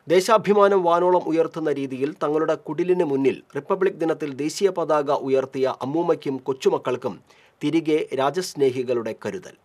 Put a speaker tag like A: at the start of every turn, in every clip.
A: ദേശാഭിമാനം വാനോളം ഉയർത്തുന്ന രീതിയിൽ തങ്ങളുടെ കുടിലിന് മുന്നിൽ റിപ്പബ്ലിക് ദിനത്തിൽ ദേശീയ പതാക ഉയർത്തിയ അമ്മൂമ്മയ്ക്കും കൊച്ചുമക്കൾക്കും തിരികെ രാജസ്നേഹികളുടെ കരുതൽ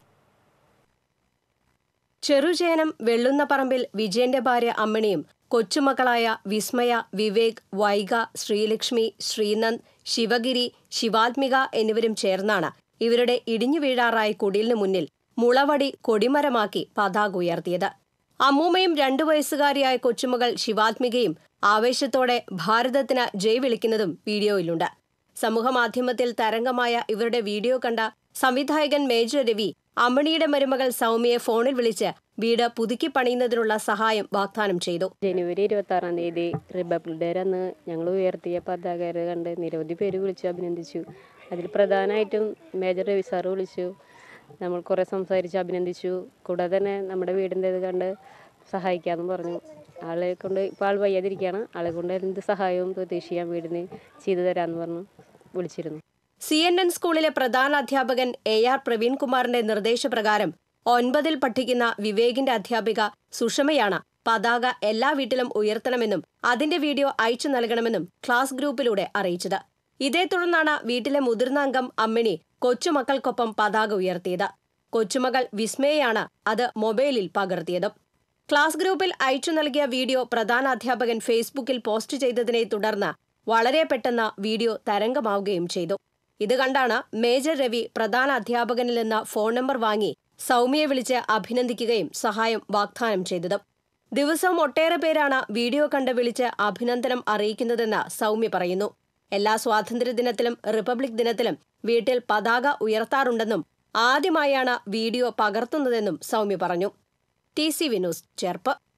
B: ചെറുചേനം വെള്ളുന്നപറമ്പിൽ വിജയന്റെ ഭാര്യ അമ്മിണിയും കൊച്ചുമക്കളായ വിസ്മയ വിവേക് വൈഗ ശ്രീലക്ഷ്മി ശ്രീനന്ദ് ശിവഗിരി ശിവാത്മിക എന്നിവരും ചേർന്നാണ് ഇവരുടെ ഇടിഞ്ഞു വീഴാറായ കുടിലിനു മുന്നിൽ മുളവടി കൊടിമരമാക്കി പതാക ഉയർത്തിയത് അമ്മൂമ്മയും രണ്ടു വയസ്സുകാരിയായ കൊച്ചുമകൾ ശിവാത്മികയും ആവേശത്തോടെ ഭാരതത്തിന് ജയ് വിളിക്കുന്നതും വീഡിയോയിലുണ്ട് സമൂഹമാധ്യമത്തിൽ തരംഗമായ ഇവരുടെ വീഡിയോ കണ്ട സംവിധായകൻ മേജർ രവി അമ്മണിയുടെ മരുമകൾ സൗമ്യയെ ഫോണിൽ വിളിച്ച് വീട് പുതുക്കി പണിയുന്നതിനുള്ള സഹായം വാഗ്ദാനം ചെയ്തു
C: ജനുവരി ഇരുപത്തി ആറാം തീയതി റിപ്പബ്ലിക് ഡേ അന്ന് ഞങ്ങൾ ഉയർത്തിയ പതാകര കണ്ട് നിരവധി പേര് വിളിച്ചു അഭിനന്ദിച്ചു അതിൽ പ്രധാനമായിട്ടും മേജർ രവി സാറ് വിളിച്ചു നമ്മൾ കുറേ സംസാരിച്ച് അഭിനന്ദിച്ചു കൂടാതെ തന്നെ നമ്മുടെ വീടിൻ്റെ ഇത് കണ്ട് സഹായിക്കാമെന്ന് പറഞ്ഞു ആളെ കൊണ്ട് ഇപ്പോൾ ആൾ വയ്യാതിരിക്കുകയാണ് ആളെ കൊണ്ട് എന്ത് സഹായവും പ്രതീക്ഷിക്കാൻ വീടിന് ചെയ്തു തരാമെന്ന് പറഞ്ഞു വിളിച്ചിരുന്നു
B: സി എൻ എൻ സ്കൂളിലെ പ്രധാന അധ്യാപകൻ എ ആർ പ്രവീൺകുമാറിന്റെ നിർദ്ദേശപ്രകാരം ഒൻപതിൽ പഠിക്കുന്ന വിവേകിന്റെ അധ്യാപിക സുഷമയാണ് പതാക എല്ലാ വീട്ടിലും ഉയർത്തണമെന്നും അതിന്റെ വീഡിയോ അയച്ചു നൽകണമെന്നും ക്ലാസ് ഗ്രൂപ്പിലൂടെ അറിയിച്ചത് ഇതേ തുടർന്നാണ് വീട്ടിലെ മുതിർന്ന അംഗം അമ്മിണി കൊച്ചുമക്കൾക്കൊപ്പം പതാക ഉയർത്തിയത് കൊച്ചുമകൾ വിസ്മയാണ് അത് മൊബൈലിൽ പകർത്തിയത് ക്ലാസ് ഗ്രൂപ്പിൽ അയച്ചു നൽകിയ വീഡിയോ പ്രധാന അധ്യാപകൻ ഫേസ്ബുക്കിൽ പോസ്റ്റ് ചെയ്തതിനെ തുടർന്ന് വളരെ പെട്ടെന്ന് വീഡിയോ തരംഗമാവുകയും ചെയ്തു ഇത് കണ്ടാണ് മേജർ രവി പ്രധാന അധ്യാപകനിൽ നിന്ന് ഫോൺ നമ്പർ വാങ്ങി സൗമ്യയെ വിളിച്ച് അഭിനന്ദിക്കുകയും സഹായം വാഗ്ദാനം ചെയ്തത് ദിവസവും ഒട്ടേറെ പേരാണ് വീഡിയോ കണ്ട് വിളിച്ച് അഭിനന്ദനം അറിയിക്കുന്നതെന്ന് സൗമ്യ പറയുന്നു എല്ലാ സ്വാതന്ത്ര്യദിനത്തിലും റിപ്പബ്ലിക് ദിനത്തിലും വീട്ടിൽ പതാക ഉയർത്താറുണ്ടെന്നും ആദ്യമായാണ് വീഡിയോ പകർത്തുന്നതെന്നും സൗമ്യ പറഞ്ഞു ടി സി വിനോസ് ചേർപ്പ്